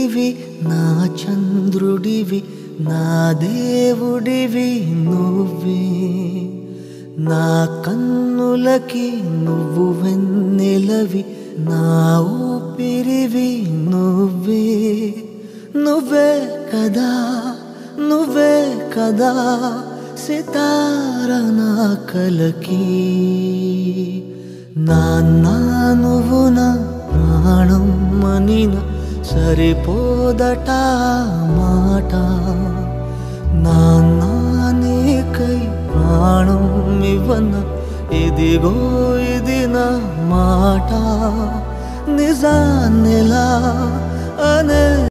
సూర్యుడివి నా చంద్రుడివి నా దేవుడివి నువ్వే నా కన్నులకి నువ్వు వెన్నెలవి నా ఊపిరివి నువ్వే నువ్వే కదా నువ్వే కదా సితార నా కలకి నాన్న నువ్వు నా ప్రాణం మనిన సరిపోదట ఆ మాట నాన్న నీకై ప్రాణం ఇవ్వన ఇదిగో ఇది నా మాట నిజాన్నిలా అనే